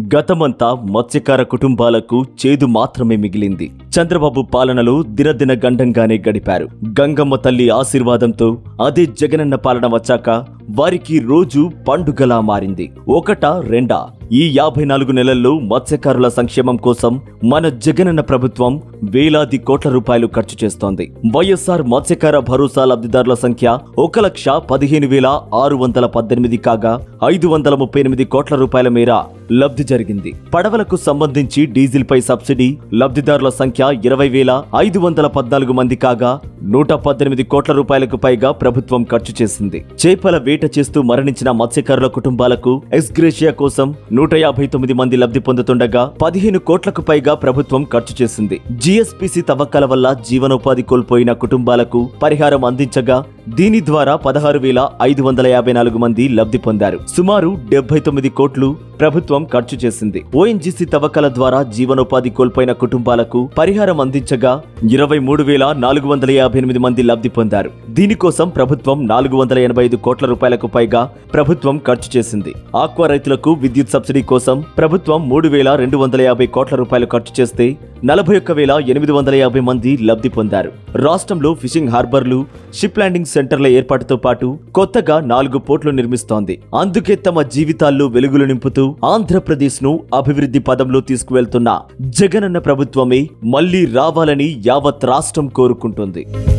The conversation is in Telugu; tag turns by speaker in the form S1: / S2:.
S1: గతమంతా మత్స్యకార కుటుంబాలకు చేదు మాత్రమే మిగిలింది చంద్రబాబు పాలనలో దినదిన గండంగానే గడిపారు గంగమ్మ తల్లి ఆశీర్వాదంతో అదే జగనన్న పాలన వచ్చాక వారికి రోజు పండుగలా మారింది ఒకటా రెండా ఈ యాభై నాలుగు నెలల్లో మత్స్యకారుల సంక్షేమం కోసం మన జగనన్న ప్రభుత్వం వేలాది కోట్ల రూపాయలు ఖర్చు చేస్తోంది వైఎస్ఆర్ మత్స్యకార భరోసా లబ్ధిదారుల సంఖ్య ఒక లక్ష పదిహేను వేల ఆరు వందల పద్దెనిమిది కాగా ఐదు వందల ముప్పై ఎనిమిది కోట్ల రూపాయల మేర లబ్ధి జరిగింది పడవలకు సంబంధించి డీజిల్ పై సబ్సిడీ లబ్ధిదారుల సంఖ్య ఇరవై వేల ఐదు వందల పద్నాలుగు మంది కాగా నూట పద్దెనిమిది కోట్ల రూపాయలకు పైగా ప్రభుత్వం ఖర్చు చేసింది చేపల వేట చేస్తూ మరణించిన మత్స్యకారుల కుటుంబాలకు ఎక్స్గ్రేషియా కోసం నూట యాభై తొమ్మిది మంది లబ్ధి పొందుతుండగా పదిహేను కోట్లకు పైగా ప్రభుత్వం ఖర్చు చేసింది జిఎస్పిసి తవ్వకాల వల్ల జీవనోపాధి కోల్పోయిన కుటుంబాలకు పరిహారం అందించగా దీని ద్వారా పదహారు వేల ఐదు వందల యాభై నాలుగు మంది లబ్ధి పొందారు సుమారు డెబ్బై తొమ్మిది కోట్లు ప్రభుత్వం ఖర్చు చేసింది ఓఎన్జీసీ తవ్వకాల ద్వారా జీవనోపాధి కోల్పోయిన కుటుంబాలకు పరిహారం అందించగా ఇరవై మూడు వేల నాలుగు వందల యాభై ఎనిమిది మంది లబ్ధి పొందారు దీనికోసం ప్రభుత్వం నాలుగు వందల ఎనభై ఐదు కోట్ల రూపాయలకు పైగా ప్రభుత్వం ఖర్చు చేసింది ఆక్వా రైతులకు విద్యుత్ సబ్సిడీ కోసం ప్రభుత్వం మూడు వేల రెండు వందల యాభై కోట్ల రూపాయలు ఖర్చు చేస్తే నలభై ఒక్క వేల ఎనిమిది వందల యాభై మంది లబ్ధి పొందారు రాష్ట్రంలో ఫిషింగ్ హార్బర్లు షిప్ ల్యాండింగ్ సెంటర్ల ఏర్పాటుతో పాటు కొత్తగా నాలుగు పోర్ట్లు నిర్మిస్తోంది అందుకే తమ జీవితాల్లో వెలుగులు నింపుతూ ఆంధ్రప్రదేశ్ ను అభివృద్ధి పదంలో తీసుకువెళ్తున్న జగనన్న ప్రభుత్వమే మళ్లీ రావాలని యావత్ రాష్ట్రం కోరుకుంటుంది